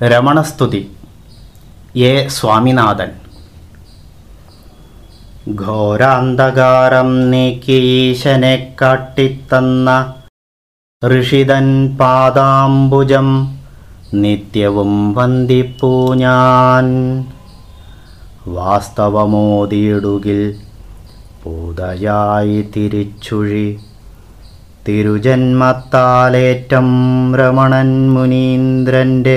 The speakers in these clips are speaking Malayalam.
രമണസ്തുതി എ സ്വാമിനാഥൻ ഘോരാന്ധകാരം നീക്കി ഈശനെ കാട്ടിത്തന്ന ഋഷിതൻ പാദാംബുജം നിത്യവും വന്ദിപ്പൂ ഞാൻ വാസ്തവമോതിയിടുകിൽ പൂതയായി തിരിച്ചുഴി തിരുജന്മത്താലേറ്റം രമണൻ മുനീന്ദ്രൻ്റെ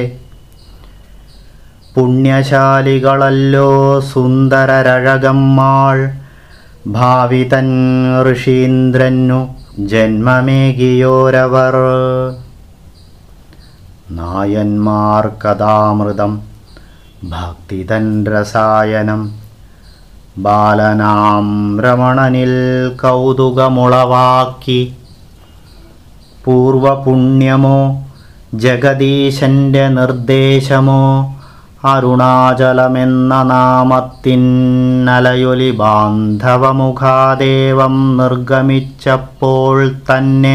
പുണ്യശാലികളല്ലോ സുന്ദരരഴകമ്മാൾ ഭാവിതൻ ഋഷീന്ദ്രനു ജന്മമേകിയോരവർ നായന്മാർ കഥാമൃതം ഭക്തിതൻ രസായനം ബാലനാം രമണനിൽ കൗതുകമുളവാക്കി പൂർവപുണ്യമോ ജഗദീശന്റെ നിർദ്ദേശമോ അരുണാചലമെന്ന നാമത്തിന്നലയൊലി ബാന്ധവമുഖാദേവം നിർഗമിച്ചപ്പോൾ തന്നെ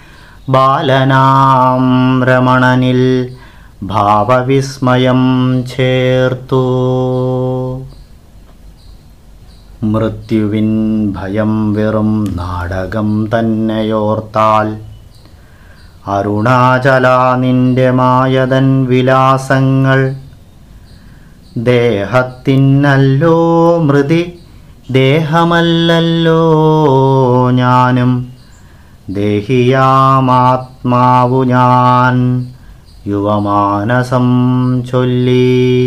ബാലനാം രമണനിൽ ഭാവവിസ്മയം ചേർത്തു മൃത്യുവിൻ ഭയം വെറും നാടകം തന്നെയോർത്താൽ അരുണാചല നിന്റെ മായതൻ വിലാസങ്ങൾ ദേഹത്തിനല്ലോ മൃതി ദേഹമല്ലല്ലോ ഞാനും ദേഹിയാമാത്മാവു ഞാൻ യുവമാനസം ചൊല്ലി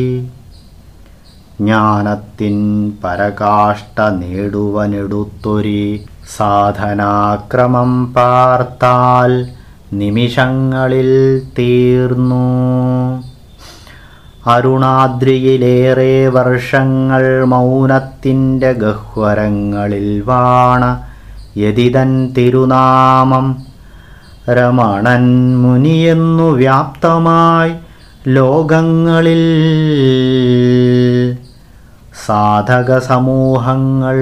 ജ്ഞാനത്തിൻ പരകാഷ്ഠ നേടുവനെടുത്തൊരി സാധനാക്രമം പാർത്താൽ നിമിഷങ്ങളിൽ തീർന്നു അരുണാദ്രിയിലേറെ വർഷങ്ങൾ മൗനത്തിൻ്റെ ഗഹ്വരങ്ങളിൽ വാണ യതിതൻ തിരുനാമം രമണൻ മുനിയെന്നു വ്യാപ്തമായി ലോകങ്ങളിൽ സാധക സമൂഹങ്ങൾ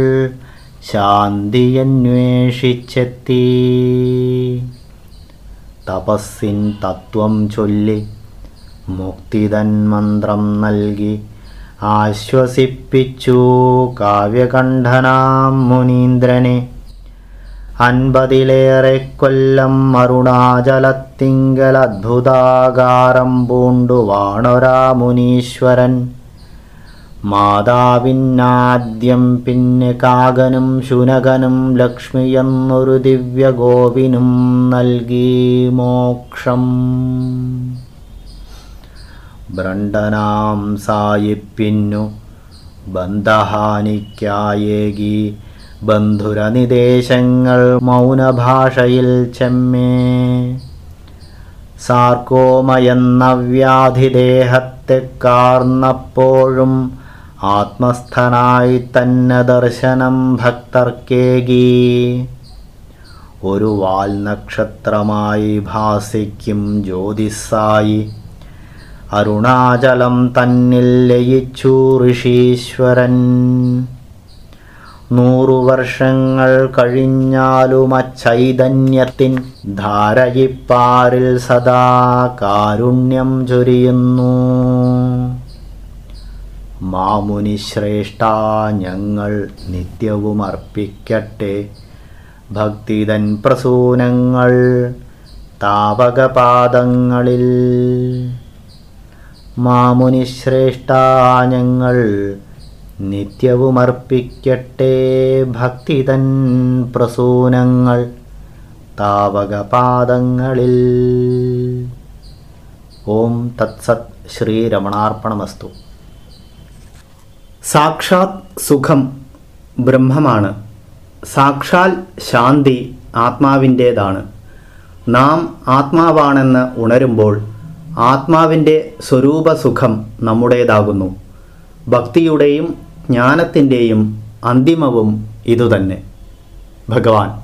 ശാന്തിയന്വേഷിച്ചെത്തി തപസ്സിൻ തത്വം ചൊല്ലി മുക്തിതൻ മന്ത്രം നൽകി ആശ്വസിപ്പിച്ചു കാവ്യകണ്ഠനാം മുനീന്ദ്രനെ അൻപതിലേറെ കൊല്ലം അരുണാചലത്തിങ്കൽ അദ്ഭുതാകാരം പൂണ്ടു വാണൊരാ മുനീശ്വരൻ മാതാവിനാദ്യം പിന്നെ കാകനും ശുനകനും ലക്ഷ്മി എന്നൊരു ദിവ്യഗോപിനും നൽകി മോക്ഷം ബ്രണ്ടനാം സായിപ്പിന്നു ബന്ധഹാനിക്കായേകി ബന്ധുരനിദേശങ്ങൾ മൗനഭാഷയിൽ ചെമ്മേ സാർക്കോമയെന്ന വ്യാധിദേഹത്തെ കാർന്നപ്പോഴും ആത്മസ്ഥനായി തന്നെ ദർശനം ഭക്തർക്കേകി ഒരു വാൽ നക്ഷത്രമായി ഭാസിക്കും ജ്യോതിസായി അരുണാചലം തന്നിൽ ലയിച്ചു ഋഷീശ്വരൻ നൂറു വർഷങ്ങൾ കഴിഞ്ഞാലും അച്ചൈതന്യത്തിൻ ധാരയിപ്പാറിൽ സദാ കാരുണ്യം ചൊരിയുന്നു മാമുനി ശ്രേഷ്ഠ ഞങ്ങൾ നിത്യവും അർപ്പിക്കട്ടെ ഭക്തിതൻ പ്രസൂനങ്ങൾ താപകപാദങ്ങളിൽ മാമുനി ശ്രേഷ്ഠ ഞങ്ങൾ നിത്യവും അർപ്പിക്കട്ടെ ഭക്തിതൻ പ്രസൂനങ്ങൾ താവകപാദങ്ങളിൽ ഓം തത്സത് ശ്രീരമണാർപ്പണമസ്തു സാക്ഷാത് സുഖം ബ്രഹ്മമാണ് സാക്ഷാൽ ശാന്തി ആത്മാവിൻ്റേതാണ് നാം ആത്മാവാണെന്ന് ഉണരുമ്പോൾ ആത്മാവിൻ്റെ സ്വരൂപസുഖം നമ്മുടേതാകുന്നു ഭക്തിയുടെയും ജ്ഞാനത്തിൻ്റെയും അന്തിമവും ഇതുതന്നെ ഭഗവാൻ